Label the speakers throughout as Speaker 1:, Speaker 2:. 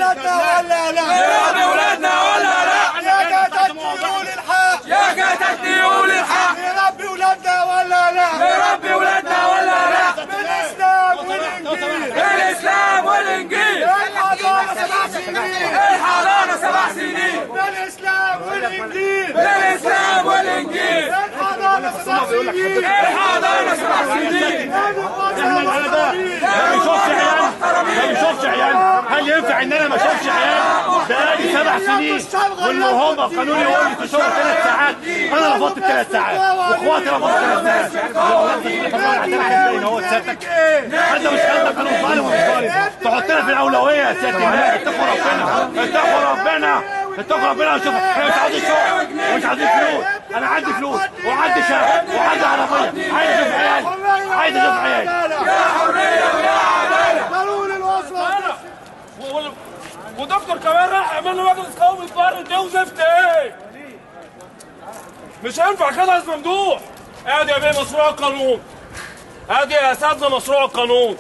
Speaker 1: ولادنا ولا لا
Speaker 2: نربي ولادنا ولا لا
Speaker 1: يا جدتني قول الحق
Speaker 2: يا جدتني قول الحق
Speaker 1: نربي ولادنا ولا لا
Speaker 2: نربي ولادنا ولا لا
Speaker 1: بالاسلام والانجيل
Speaker 2: الاسلام والانجيل
Speaker 1: الحضاره سبع سنين
Speaker 2: الحضانه سبع سنين
Speaker 1: بالاسلام والانجيل
Speaker 2: الاسلام والانجيل
Speaker 1: الحضاره سبع سنين
Speaker 2: الحضانه سبع سنين
Speaker 3: ما بيشوفش عيال ما بيشوفش عيال هل ينفع ان انا ما اشوفش عيال بقالي سبع سنين واللي هم قانون يقول لي تشوف ثلاث ساعات انا رفضت الثلاث ساعات واخواتي رفضوا ثلاث ساعات لو انت كمان هتلعب ازاي هو سيادتك انت مش خدك قانون ظالم ومش ظالم تحطنا في الاولويه يا سياده الناس اتقوا ربنا اتقوا ربنا اتقوا ربنا وشوف احنا مش عايزين شغل ومش عايزين فلوس انا عندي فلوس وعندي شقه وعندي عربيه عايز اشوف عيالي عايز اشوف عيالي
Speaker 2: يا حريه ويا عداله
Speaker 1: قانون الوصفه
Speaker 4: ودكتور كمان راح يعمل له مجلس قومي فرد ده وزفت ايه؟ مش هينفع كده يا أستاذ ممدوح ادي يا بيه مشروع القانون ادي يا اساتذه مشروع القانون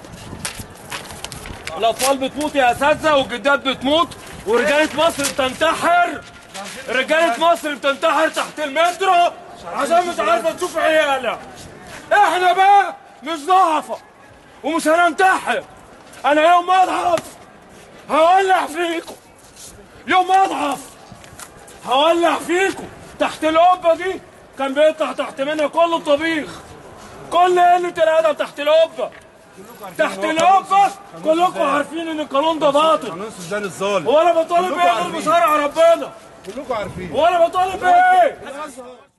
Speaker 4: الاطفال بتموت يا اساتذه والجدات بتموت ورجاله مصر بتنتحر رجاله مصر بتنتحر تحت المترو عشان مش عارفه تشوف عيالها احنا بقى مش ضعفة ومش هننتحر انا يوم ما اضعف هولع فيكم يوم ما اضعف هولع فيكم تحت القبه دي كان بيطلع تحت منها كل الطبيخ كل قله الادب تحت القبه تحت القبه كلكم عارفين ان القانون ده باطل
Speaker 3: قانون سوزان الظالم
Speaker 4: وانا بطالب بايه غير بشرع ربنا
Speaker 3: كلكم عارفين
Speaker 4: وانا بطالب بايه